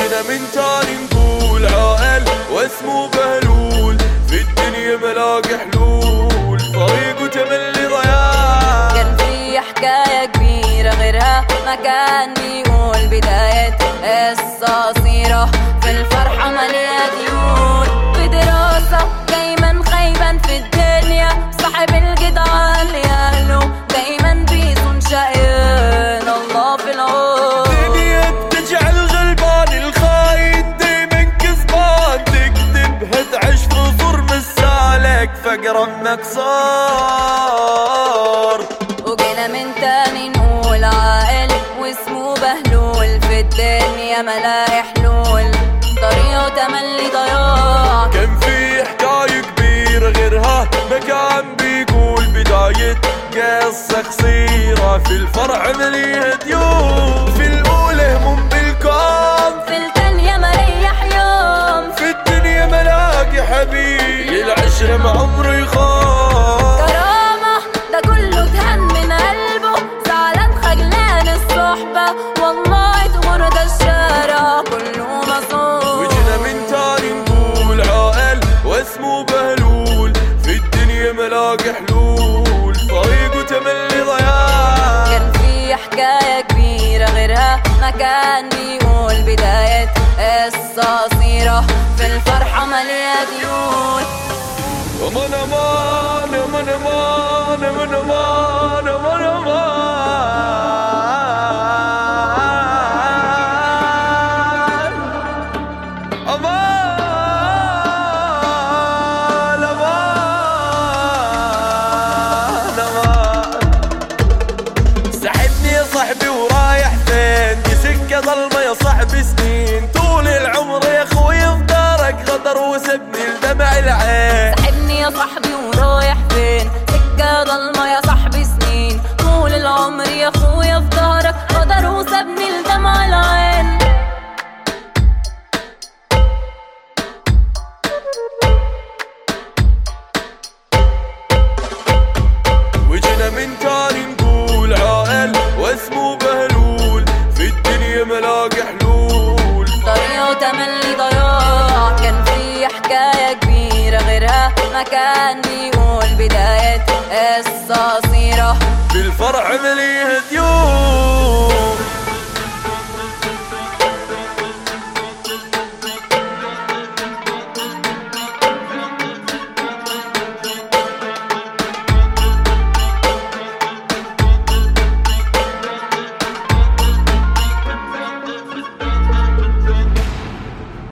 وجينا من تاني نقول عائل واسمه بهلول في الدنيا ملاقي حلول طريق وتملي ضياع كان في حكاية كبيرة غيرها ما كان بيقول بداية قصة قصيرة في الفرحة مليئة ديون في دراسة دايما خايبا في الدنيا صاحب الجدعان اللي أهله دايما بيكون شقيان الله في العون الدنيا بتجعل غلبان الخاين دايما كسبان تكذبها تعيش في ظلم السالك فقر امك صار وجينا من تاني نقول عاقل واسمه بهلول في الدنيا ملاقي حلول طريقه تملي ضياع كان في حكاية كبيرة غيرها ما كان بيقول بداية قصة قصيرة في الفرع مليها ديون في الأولى هموم بالكون في التانية مريح يوم في الدنيا ملاقي حبيب العشرة مع عمري خان كرامة ده كله دهن من قلبه زعلان خجلان الصحبة والله تغر ده الشارع كله مصون وجينا من تاني نقول عائل واسمه بهلول في الدنيا ملاقي حلول طريق وتملي ضياع كان في حكاية كبيرة غيرها ما كان بيقول بداية قصة قصيرة في الفرحة مليئة ديون أمان أمان أمان أمان أمان أمان أمان أمان أمان أمان أمان سحبني يا صاحبي ورايح فين دي سكة ظلمة يا صاحبي سنين طول العمر يا خوي في دارك غدر وسبني الدمع العين سحبني يا صاحبي ورايح فين سكة ضلمة يا صاحبي سنين طول العمر يا اخويا في ظهرك قدر وسابني الدمع العين وجينا من تاني نقول عائل واسمه بهلول في الدنيا ملاقي حلول طريقه تملي ضياع كان في حكاية كبيرة غيرها ما كان بيقول بداية قصة قصيرة بالفرح مليها ديون